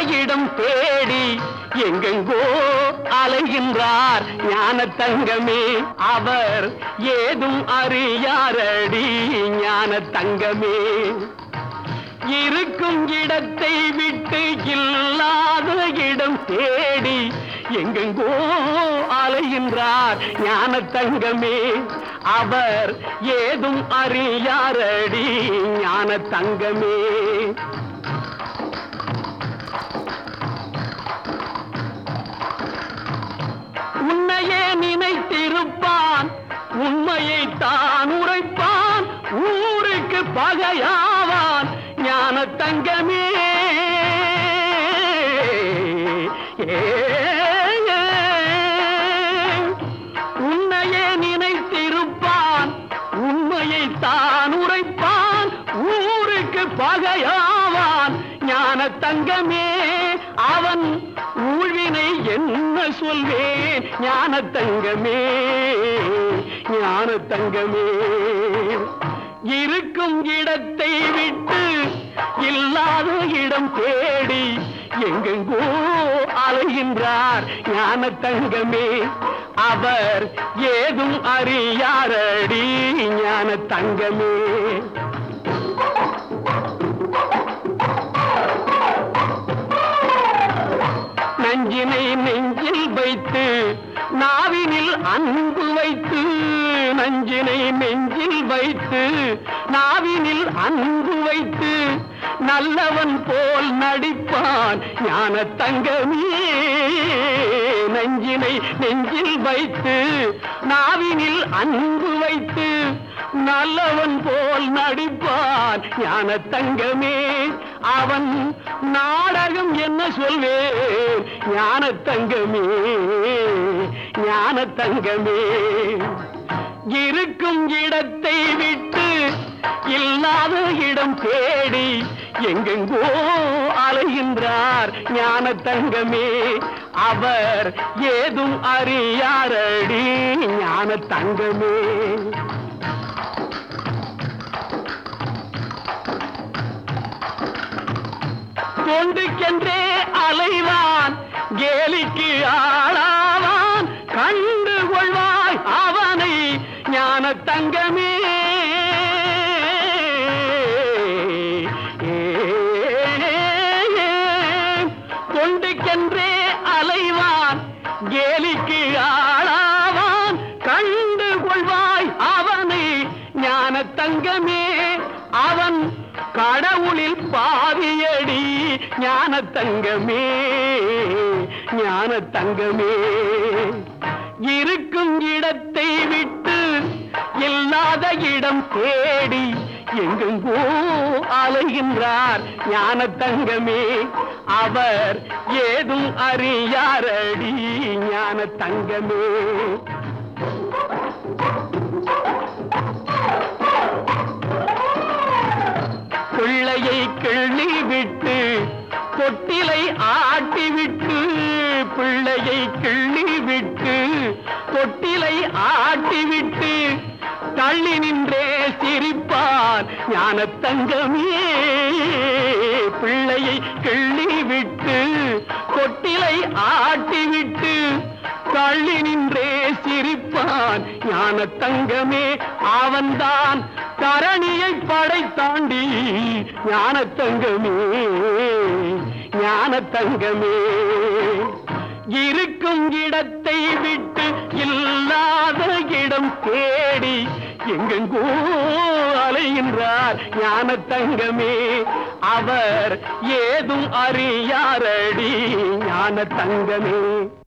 இடம் தேடி எங்கெங்கோ அலைகின்றார் ஞான தங்கமே அவர் ஏதும் அறியாரடி ஞான தங்கமே இருக்கும் இடத்தை விட்டு இல்லாத இடம் தேடி எங்கெங்கோ அலைகின்றார் ஞான தங்கமே அவர் ஏதும் அறியாரடி ஞான தங்கமே உன்னையே நினைத்திருப்பான் உண்மையை தான் உரைப்பான் ஊருக்கு பகையாவான் ஞான தங்கமே ஏ, ஏ. உன்னையே நினைத்திருப்பான் உண்மையை தான் உரைப்பான் ஊருக்கு பகையாவான் ஞான தங்கமே அவன் ஊழ்வினை என்ன சொல்வேன் ஞான தங்கமே ஞான தங்கமே இருக்கும் இடத்தை விட்டு இல்லாத இடம் தேடி எங்கெங்கோ அலைகின்றார் ஞான தங்கமே அவர் ஏதும் அறியாரடி ஞான தங்கமே நஞ்சினை நெஞ்சில் வைத்து நாவினில் அன்பு வைத்து நஞ்சினை நெஞ்சில் வைத்து நாவினில் அன்பு வைத்து நல்லவன் போல் நடிப்பான் ஞான தங்கமே நஞ்சினை நெஞ்சில் வைத்து நாவினில் அன்பு வைத்து நல்லவன் போல் நடிப்பான் ஞான தங்கமே அவன் நாடகம் என்ன சொல்வேன் ஞான தங்கமே ஞான தங்கமே இருக்கும் இடத்தை விட்டு இல்லாத இடம் தேடி எங்கெங்கோ அலைகின்றார் ஞான தங்கமே அவர் ஏதும் அறியாரடி ஞான தங்கமே தொண்டுக்கென்றே அலைவான் கேலிக்கு ஆளாவான் கண்டு கொள்வாய் அவனை ஞான தங்கமே தொண்டுக்கென்றே அலைவான் கேலிக்கு ஆளாவான் கண்டு கொள்வாய் அவனை ஞான தங்கமே அவன் கடவுளில் பாவியடி ஞான தங்கமே ஞான தங்கமே இருக்கும் இடத்தை விட்டு இல்லாத இடம் தேடி எங்கெங்கோ அலைகின்றார் ஞான தங்கமே அவர் ஏதும் அறியாரடி ஞான தங்கமே பிள்ளையை கிள்ளி விட்டு தொட்டிலை ஆட்டி விட்டு பிள்ளையை கிள்ளி விட்டு தொட்டிலை ஆட்டி விட்டு தள்ளி நின்றே சிரிப்பான் ஞான தங்கமே பிள்ளையை கிள்ளி விட்டு தொட்டிலை ஆட்டி விட்டு தள்ளி நின்றே சிரிப்பான் ஞான தங்கமே அவன்தான் தரணியை படைத்தாண்டி ஞான தங்கமே ஞான தங்கமே இருக்கும் இடத்தை விட்டு இல்லாத இடம் தேடி எங்கெங்கோ அலைகின்றார் ஞான தங்கமே அவர் ஏதும் அறியாரடி ஞான தங்கமே